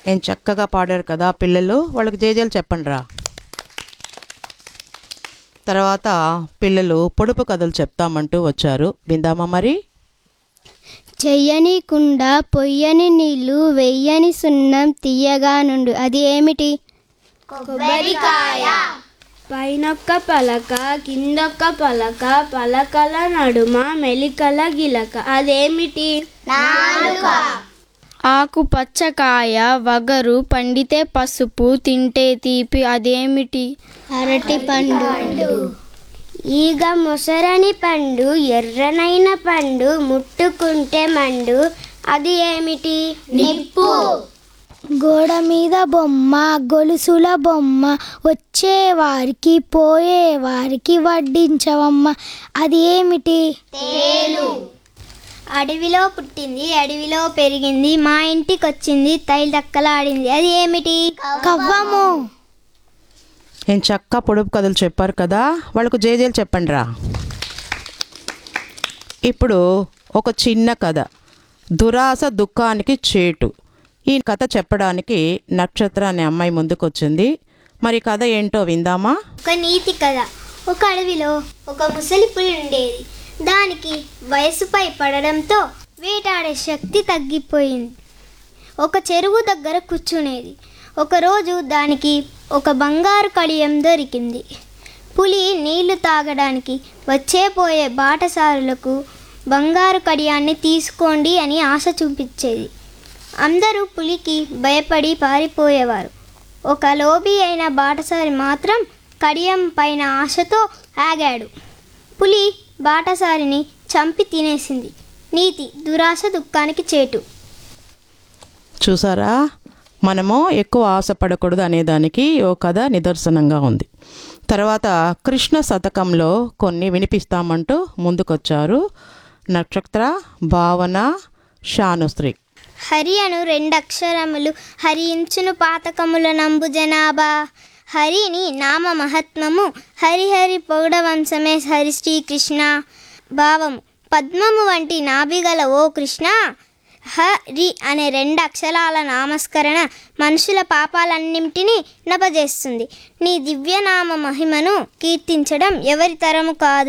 ఏం చక్కగా పాడారు కదా పిల్లలు వాళ్ళకి జేజేలు చెప్పండి రా తర్వాత పిల్లలు పొడుపు కథలు చెప్తామంటూ వచ్చారు విందామా మరి చెయ్యని కుండ పొయ్యని నీళ్లు వెయ్యని సున్నం తీయగా నుండు అది ఏమిటి పైనొక్క పలక కిందొక్క పలక పలకల నడుమ మెలికల గిలక అదేమిటి ఆకు పచ్చకాయ వగరు పండితే పసుపు తింటే తీపి అదేమిటి అరటి పండు ఈగ ముసరని పండు ఎర్రనైన పండు ముట్టుకుంటే మండు అది ఏమిటి నిప్పు గోడ మీద బొమ్మ గొలుసుల బొమ్మ వచ్చేవారికి పోయేవారికి వడ్డించవమ్మ అది ఏమిటి అడవిలో పుట్టింది అడవిలో పెరిగింది మా ఇంటికి వచ్చింది తైలక్కలాడింది అది ఏమిటి కవ్వము ఏం చక్క పొడుపు కథలు చెప్పారు కదా వాళ్ళకు జేజేలు చెప్పండి రా ఇప్పుడు ఒక చిన్న కథ దురాశ దుఃఖానికి చేటు ఈ కథ చెప్పడానికి నక్షత్ర అనే అమ్మాయి ముందుకు వచ్చింది మరి కథ ఏంటో విందామా ఒక నీతి కథ ఒక అడవిలో ఒక ముసలి పులి ఉండేది దానికి వయసుపై పడడంతో వేటాడే శక్తి తగ్గిపోయింది ఒక చెరువు దగ్గర కూర్చునేది ఒకరోజు దానికి ఒక బంగారు కడియం దొరికింది పులి నీళ్లు తాగడానికి వచ్చే పోయే బాటసారులకు బంగారు కడియాన్ని తీసుకోండి అని ఆశ చూపించేది అందరూ పులికి భయపడి పారిపోయేవారు ఒక లోబి అయిన బాటసారి మాత్రం కడియం పైన ఆశతో ఆగాడు పులి బాటసారిని చంపి తినేసింది నీతి దురాశ దుఃఖానికి చేటు చూసారా మనము ఎక్కువ ఆశపడకూడదు అనేదానికి ఓ కథ నిదర్శనంగా ఉంది తర్వాత కృష్ణ శతకంలో కొన్ని వినిపిస్తామంటూ ముందుకొచ్చారు నక్షత్ర భావన శానుశ్రీ హరి అను రెండు అక్షరములు హరించును పాతకముల నంబు జనాభా హరిని నామ మహత్మము హరిహరి పౌడ వంశమే హరి శ్రీకృష్ణ భావము పద్మము వంటి నాభిగల ఓ కృష్ణ హరి అనే రెండు అక్షరాల నామస్కరణ మనుషుల పాపాలన్నింటినీ నపజేస్తుంది నీ దివ్యనామ మహిమను కీర్తించడం ఎవరి తరము కాదు